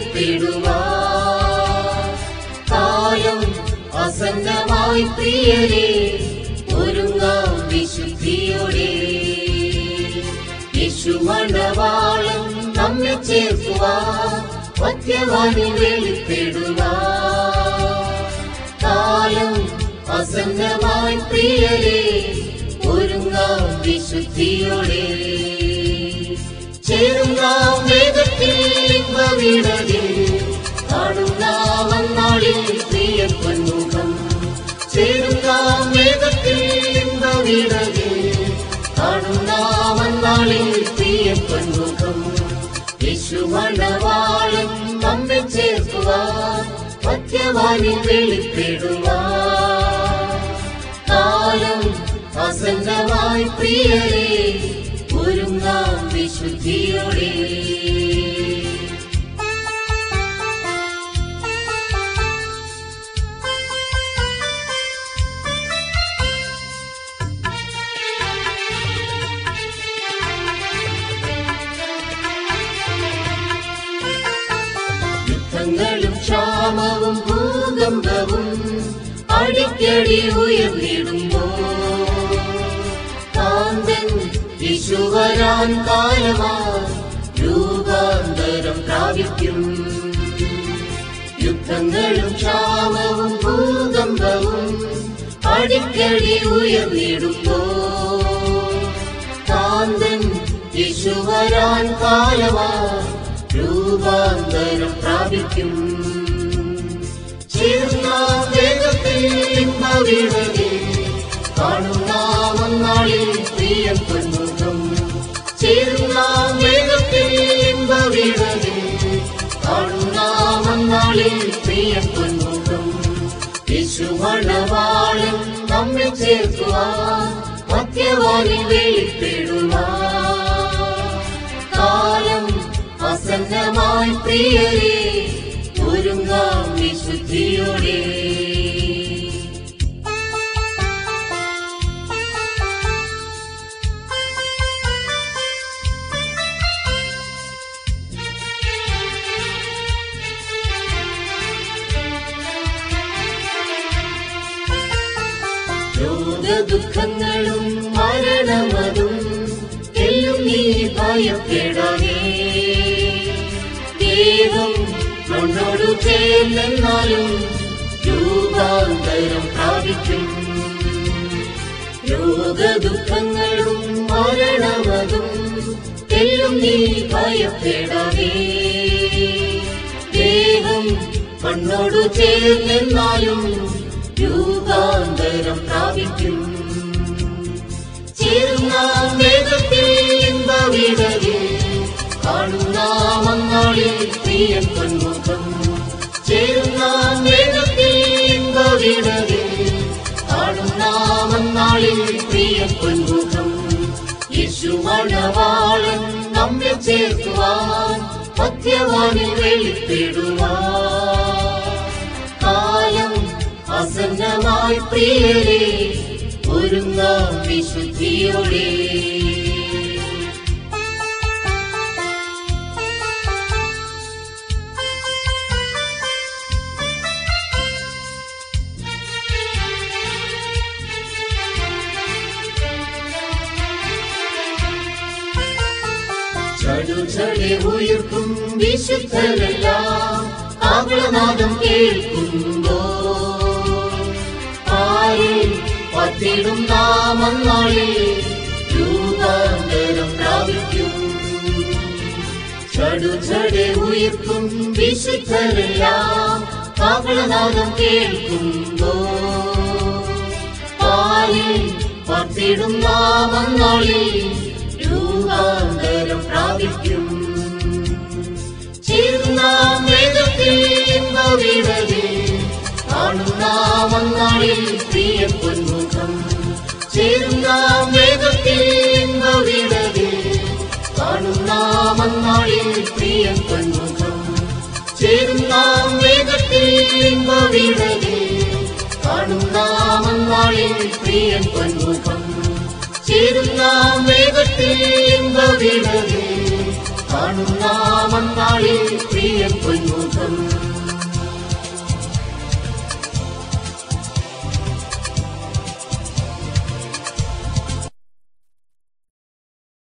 വെളിപ്പെടുവാ കാലം അസന്നമായി പ്രിയരെ ഒരുങ്ങാം വിശുദ്ധിയോടെ യേശുമണവാളം നമ്മെ ചേർക്കുവാ പത്യവാനിൽ വെളിപ്പെടുവാ കാലം അസന്നമായി പ്രിയരെ ഒരുങ്ങാം വിശുദ്ധിയോടെ ചേരുന്നാം വേഗത്തിൽ ഇമ്പവിടതിൽ കാണുന്നാം അന്നാളിൽ പ്രിയ പൊന്മുഖം ചേരുന്നാം വേഗത്തിൽ ഇമ്പവിടതിൽ കാണുന്നാം അന്നാളിൽ പ്രിയ പൊന്മുഖം യേശുമണവാളും നമ്മെ ചേർക്കുവാൻ പത്യവാനിൽ വെളിപ്പെടുവാൻ കാലം അസന്നമായി പ്രിയരെ ഒരുങ്ങാം വിശുദ്ധിയോടെ യുദ്ധങ്ങളും ക്ഷാമവും ഭൂകമ്പവും അടിക്കടി ഉയർന്നിടുമ്പോ കാന്തൻ യേശുവരാൻ കാലമാ രൂപാന്തരം പ്രാപിക്കും യുദ്ധങ്ങളും ക്ഷാമവും ഭൂകമ്പവും അടിക്കടി ഉയർന്നിടുമ്പോ കാന്തൻ യേശുവരാൻ കാലമാ രൂപാന്തരം പ്രാപിക്കും ചേർന്ന വേഗത്തിൽ ഇമ്പവിടകെ കാണുന്നാമന്നാളിൽ പ്രിയം പൊന്മുഖം ചേർന്ന വേഗത്തിൽ ഇമ്പവിടകെ കാണുന്നാമന്നാളിൽ പ്രിയം പൊന്മുഖം യേശുമണവാളും നമ്മെ ചേർക്കുവാൻ മധ്യവാനിൽ വെളിപ്പെടുവാൻ കാലം അസന്നമായി പ്രിയരെ ഒരുങ്ങാം വിശുദ്ധിയോടെ രോഗദുഃഖങ്ങളും മരണമതും എല്ലും നീ ഭയപ്പെടാനേ ദൈവം മണ്ണോടു ചേർന്നെന്നാലും രൂപാന്തരം പ്രാപിക്കും രോഗദുഃഖങ്ങളും മരണമതും എല്ലും നീ ഭയപ്പെടാനേ ദേഹം മണ്ണോടു ചേർന്നെന്നാലും രൂപാന്തരം പ്രാപിക്കും ചേർന്ന വേദത്തിൽ ഇമ്പവിടകെ കാണുന്നാമന്നാളിൽ പ്രിയൻ പൊന്മുഖം ചേർന്ന വേദത്തിൽ ഇമ്പവിടകെ കാണുന്നാമന്നാളിൽ പ്രിയൻ പൊന്മുഖം യേശുമണവാളൻ നമ്മെ ചേർക്കുവാൻ മധ്യവാനിൽ വെളിപ്പെടുവാൻ കാലം അസന്നമായി പ്രിയരെ ഒരുങ്ങാം വിശുദ്ധിയോടെ ചടുചടെ ഉയർക്കും വിശുദ്ധരെല്ലാം ആകുളനാദം കേൾക്കുമ്പോ ആരിൽ പത്തിടും നാമങ്ങളിൽ രൂപാന്തരം പ്രാപിക്കും ചടുചടെ ഉയർക്കും വിശുദ്ധരെല്ലാം ആകുളനാദം കേൾക്കുമ്പോ ആരിൽ പത്തിടും നാമങ്ങളിൽ രൂപാന്തരം പ്രാപിക്കും ചേർന്ന വേദത്തിൽ ഇമ്പവിടകെ കാണുന്നാമന്നാളിൽ പ്രിയ പൊന്മുഖം ചേർന്ന വേദത്തിൽ ഇമ്പവിടകെ കാണുന്നാമന്നാളിൽ പ്രിയ പൊന്മുഖം ചേർന്ന വേദത്തിൽ ഇമ്പവിടകെ കാണുന്നാമന്നാളിൽ പ്രിയ പൊന്മുഖം ചേരുന്ന വേഗത്തിൽ ഇമ്പവിടകെ കാണുന്ന മന്നാളിൽ പ്രിയ